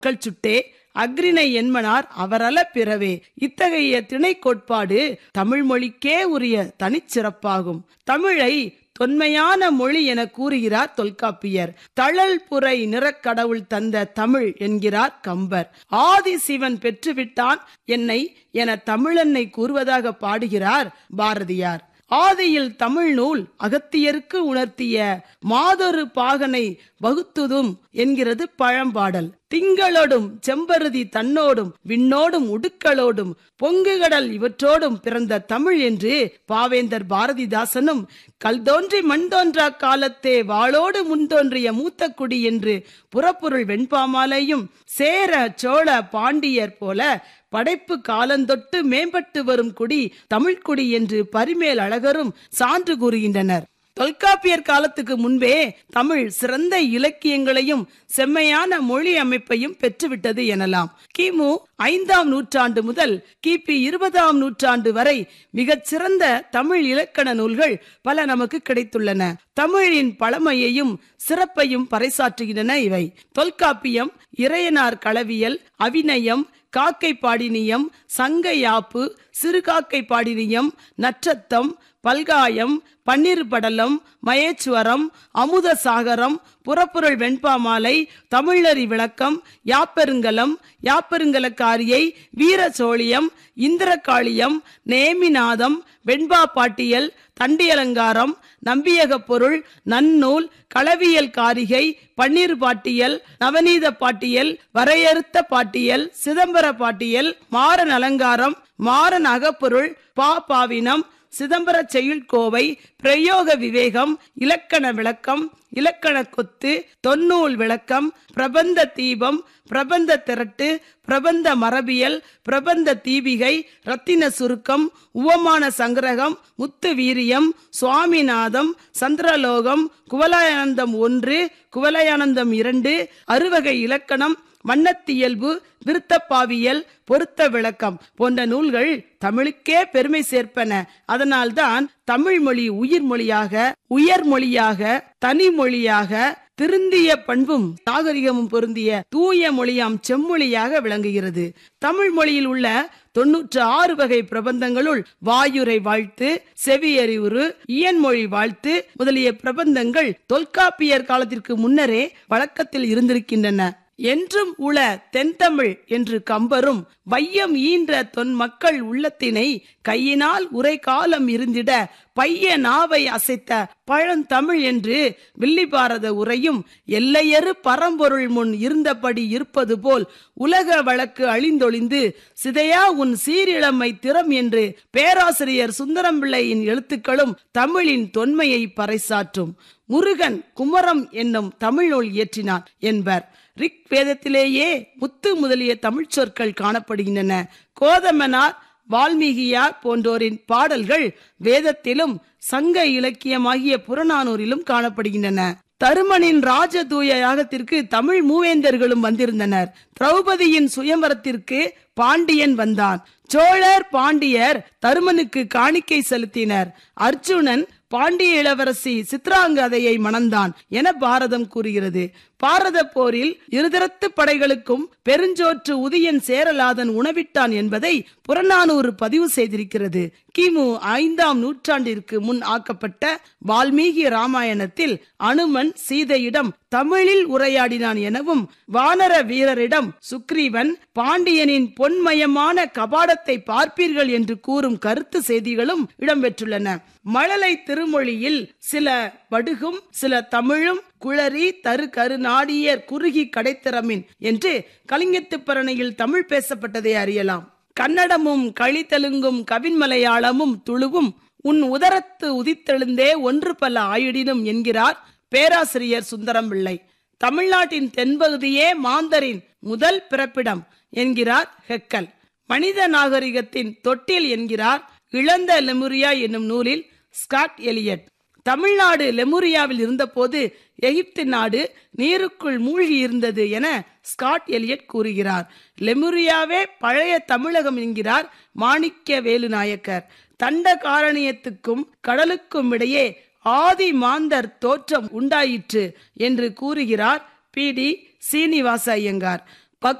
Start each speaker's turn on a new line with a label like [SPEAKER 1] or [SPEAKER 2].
[SPEAKER 1] மக்கள் சுட்டே அக்ரிணை என்மனார் அவரல பிறவே இத்தகைய திணை கோட்பாடு தமிழ் மொழிக்கே உரிய தனிச்சிறப்பாகும் தமிழை தொன்மையான மொழி என கூறுகிறார் தொல்காப்பியர் தழல் புரை நிறக்கடவுள் தந்த தமிழ் என்கிறார் கம்பர் ஆதி சிவன் பெற்றுவிட்டான் என்னை என தமிழன்னை கூறுவதாக பாடுகிறார் பாரதியார் ஆதியில் தமிழ் நூல் அகத்தியருக்கு உணர்த்திய மாதொரு பாகனை வகுத்துதும் என்கிறது பழம்பாடல் திங்களோடும் செம்பருதி தன்னோடும் விண்ணோடும் உடுக்களோடும் பொங்குகடல் இவற்றோடும் பிறந்த தமிழ் என்று பாவேந்தர் பாரதிதாசனும் கல் தோன்றி மண் தோன்றா காலத்தே வாளோடு முன் தோன்றிய மூத்த குடி என்று புறப்பொருள் வெண்பாமாலையும் சேர சோழ பாண்டியர் போல படைப்பு காலந்தொட்டு மேம்பட்டு வரும் குடி தமிழ்குடி என்று பரிமேல் அழகரும் சான்று கூறுகின்றனர் தொல்காப்பியர் காலத்துக்கு முன்பே தமிழ் சிறந்த இலக்கியங்களையும் செம்மையான மொழி அமைப்பையும் பெற்றுவிட்டது எனலாம் கிமு ஐந்தாம் நூற்றாண்டு முதல் கிபி இருபதாம் நூற்றாண்டு வரை மிகச் சிறந்த தமிழ் இலக்கண நூல்கள் பல நமக்கு கிடைத்துள்ளன தமிழின் பழமையையும் சிறப்பையும் பறைசாற்றுகின்றன இவை தொல்காப்பியம் இறையனார் களவியல் அவிநயம் காக்கை பாடினியம் சங்க யாப்பு சிறுகாக்கை பாடினியம் நற்றத்தம் பல்காயம் பன்னீர் படலம் மயேச்சுவரம் அமுத சாகரம் புறப்புரள் வெண்பாமாலை தமிழறி விளக்கம் யாப்பெருங்கலம் யாப்பெருங்கலக்காரியை வீரசோழியம் இந்திரகாளியம் நேமிநாதம் வெண்பா பாட்டியல் தண்டியலங்காரம் நம்பியக பொருள் நன்னூல் களவியல் காரிகை பன்னீர் பாட்டியல் நவநீத பாட்டியல் வரையறுத்த பாட்டியல் சிதம்பர பாட்டியல் மாறன் அலங்காரம் மாறன் அகப்பொருள் பா பாவினம் சிதம்பர செய்யுள்கோவை பிரயோக விவேகம் இலக்கண விளக்கம் இலக்கண கொத்து தொன்னூல் விளக்கம் பிரபந்த தீபம் பிரபந்த திரட்டு பிரபந்த மரபியல் பிரபந்த தீபிகை ரத்தின சுருக்கம் உவமான சங்கிரகம் முத்து வீரியம் சுவாமிநாதம் சந்திரலோகம் குவலயானந்தம் ஒன்று குவலயானந்தம் இரண்டு அறுவகை இலக்கணம் வண்ணத்தியல்பு விருத்தப்பாவியல் பொருத்த விளக்கம் போன்ற நூல்கள் தமிழுக்கே பெருமை சேர்ப்பன அதனால்தான் தமிழ் மொழி உயிர் மொழியாக உயர் மொழியாக தனி மொழியாக திருந்திய பண்பும் நாகரிகமும் பொருந்திய தூய மொழியாம் செம்மொழியாக விளங்குகிறது தமிழ் மொழியில் உள்ள தொன்னூற்று ஆறு வகை பிரபந்தங்களுள் வாயுரை வாழ்த்து செவியறிவுறு இயன்மொழி வாழ்த்து முதலிய பிரபந்தங்கள் தொல்காப்பியர் காலத்திற்கு முன்னரே வழக்கத்தில் இருந்திருக்கின்றன என்றும் உள தென்தமிழ் என்று கம்பரும் வையம் ஈன்ற தொன் மக்கள் உள்ளத்தினை கையினால் உரை காலம் இருந்திட பைய நாவை அசைத்த பழந்தமிழ் என்று வில்லிபாரத உரையும் எல்லையறு பரம்பொருள் முன் இருந்தபடி இருப்பது போல் உலக வழக்கு அழிந்தொழிந்து சிதையா உன் சீரிழமை திறம் என்று பேராசிரியர் சுந்தரம் பிள்ளையின் எழுத்துக்களும் தமிழின் தொன்மையை பறைசாற்றும் முருகன் குமரம் என்னும் தமிழ் நூல் இயற்றினான் என்பர் ரிக் வேதத்திலேயே முத்து முதலிய தமிழ் சொற்கள் காணப்படுகின்றன கோதமனார் வால்மீகியார் போன்றோரின் பாடல்கள் வேதத்திலும் சங்க இலக்கியமாகிய புறநானூரிலும் காணப்படுகின்றன தருமனின் ராஜதூய யாகத்திற்கு தமிழ் மூவேந்தர்களும் வந்திருந்தனர் திரௌபதியின் சுயம்பரத்திற்கு பாண்டியன் வந்தான் சோழர் பாண்டியர் தருமனுக்கு காணிக்கை செலுத்தினர் அர்ஜுனன் பாண்டிய இளவரசி சித்ராங்கதையை மணந்தான் என பாரதம் கூறுகிறது பாரத போரில் இருதரத்து படைகளுக்கும் பெருஞ்சோற்று உதியன் சேரலாதன் உணவிட்டான் என்பதை புறநானூறு பதிவு செய்திருக்கிறது கிமு ஐந்தாம் நூற்றாண்டிற்கு முன் ஆக்கப்பட்ட வால்மீகி ராமாயணத்தில் அனுமன் சீதையிடம் தமிழில் உரையாடினான் எனவும் வானர வீரரிடம் சுக்ரீவன் பாண்டியனின் பொன்மயமான கபாடத்தை பார்ப்பீர்கள் என்று கூறும் கருத்து செய்திகளும் இடம்பெற்றுள்ளன மழலை திருமொழியில் சில வடுகும் சில தமிழும் குளறி தரு கருநாடியர் குறுகி கடைத்திறமின் என்று கலிங்கத்துப்பரணையில் தமிழ் பேசப்பட்டதை அறியலாம் கன்னடமும் களித்தெலுங்கும் கவின்மலையாளமும் துளுவும் உன் உதரத்து உதித்தெழுந்தே ஒன்று பல ஆயிடினும் என்கிறார் பேராசிரியர் சுந்தரம் பிள்ளை தமிழ்நாட்டின் தென்பகுதியே மாந்தரின் முதல் பிறப்பிடம் என்கிறார் ஹெக்கல் மனித நாகரிகத்தின் தொட்டில் என்கிறார் இழந்த லெமுரியா என்னும் நூலில் ஸ்காட் எலியட் தமிழ்நாடு லெமுரியாவில் இருந்தபோது எகிப்து நாடு நீருக்குள் மூழ்கி இருந்தது என ஸ்காட் எலியட் கூறுகிறார் லெமுரியாவே பழைய தமிழகம் என்கிறார் மாணிக்க வேலு நாயக்கர் தண்ட காரணியத்துக்கும் கடலுக்கும் இடையே ஆதி மாந்தர் தோற்றம் உண்டாயிற்று என்று கூறுகிறார் பி டி சீனிவாச ஐயங்கார்